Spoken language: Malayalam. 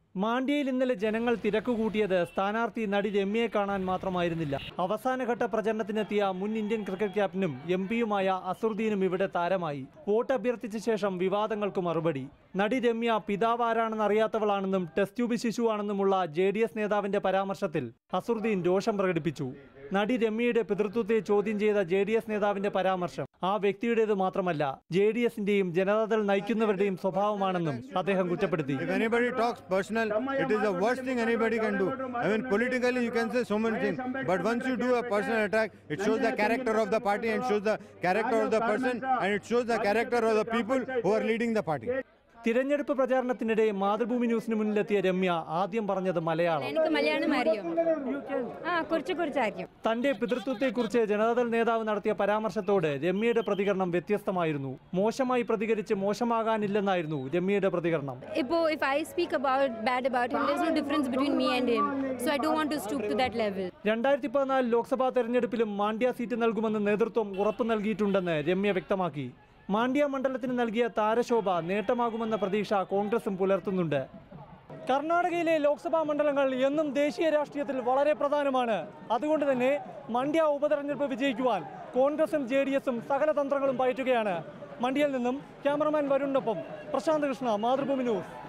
മാണ്ഡ്യയിൽ ഇന്നലെ ജനങ്ങൾ തിരക്കുകൂട്ടിയത് സ്ഥാനാർത്ഥി നടി രമ്യയെ കാണാൻ മാത്രമായിരുന്നില്ല അവസാനഘട്ട പ്രചരണത്തിനെത്തിയ മുൻ ഇന്ത്യൻ ക്രിക്കറ്റ് ക്യാപ്റ്റനും എം പിയുമായ അസുറുദ്ദീനും ഇവിടെ താരമായി വോട്ട് അഭ്യർത്ഥിച്ച ശേഷം വിവാദങ്ങൾക്ക് മറുപടി നടി രമ്യ പിതാവ് ആരാണെന്ന് അറിയാത്തവളാണെന്നും ടെസ്റ്റ് ട്യൂബ് ശിശുവാണെന്നുമുള്ള ജെ ഡി എസ് നേതാവിന്റെ പരാമർശത്തിൽ അസുറുദ്ദീൻ രോഷം പ്രകടിപ്പിച്ചു നടി രമ്യയുടെ പിതൃത്വത്തെ ചോദ്യം ചെയ്ത ജെ ഡി എസ് നേതാവിന്റെ പരാമർശം ആ വ്യക്തിയുടേത് മാത്രമല്ല ജെ ഡി എസിന്റെയും ജനതാദൾ നയിക്കുന്നവരുടെയും സ്വഭാവമാണെന്നും അദ്ദേഹം കുറ്റപ്പെടുത്തി If anybody talks personal, it is the worst thing anybody can do. I mean, politically, you can say so many things, but once you do a personal attack, it shows the character of the party and shows the character of the person, and it shows the character of the people who are leading the party. തിരഞ്ഞെടുപ്പ് പ്രചാരണത്തിനിടെ മാതൃഭൂമി ന്യൂസിന് മുന്നിലെത്തിയ രമ്യ ആദ്യം പറഞ്ഞത് മലയാളം എനിക്ക് മലയാളം അറിയും ആ കുറച്ച് കുറച്ചായിരിക്കും തന്റെ പിതൃത്വത്തെക്കുറിച്ച് ജനതാദൾ നേതാവ് നടത്തിയ പരാമർശത്തോട് രമ്യയുടെ പ്രതികരണം വ്യത്യസ്തമായിരുന്നു മോശമായി പ്രതികരിച്ച് മോശമാകാനില്ലെന്നായിരുന്നു രമ്യയുടെ പ്രതികരണം ഇപ്പോൾ if I speak about bad about him there's no difference between me and him so i don't want to stoop to that level രണ്ടായിരത്തി പതിനാല് ലോക്സഭാ തെരഞ്ഞെടുപ്പിലും മാണ്ഡ്യ സീറ്റ് നൽകുമെന്ന് നേതൃത്വം ഉറപ്പു നൽകിയിട്ടുണ്ടെന്ന് രമ്യ വ്യക്തമാക്കി മാണ്ഡ്യ മണ്ഡലത്തിന് നൽകിയ താരശോഭ നേട്ടമാകുമെന്ന പ്രതീക്ഷ കോൺഗ്രസും പുലർത്തുന്നുണ്ട് കർണാടകയിലെ ലോക്സഭാ മണ്ഡലങ്ങൾ എന്നും ദേശീയ രാഷ്ട്രീയത്തിൽ വളരെ പ്രധാനമാണ് അതുകൊണ്ട് തന്നെ മണ്ഡ്യ ഉപതെരഞ്ഞെടുപ്പ് വിജയിക്കുവാൻ കോൺഗ്രസും ജെ ഡി എസും സകല തന്ത്രങ്ങളും പയറ്റുകയാണ് മണ്ഡ്യയിൽ നിന്നും ക്യാമറമാൻ വരുണിനൊപ്പം പ്രശാന്ത് കൃഷ്ണ മാതൃഭൂമി ന്യൂസ്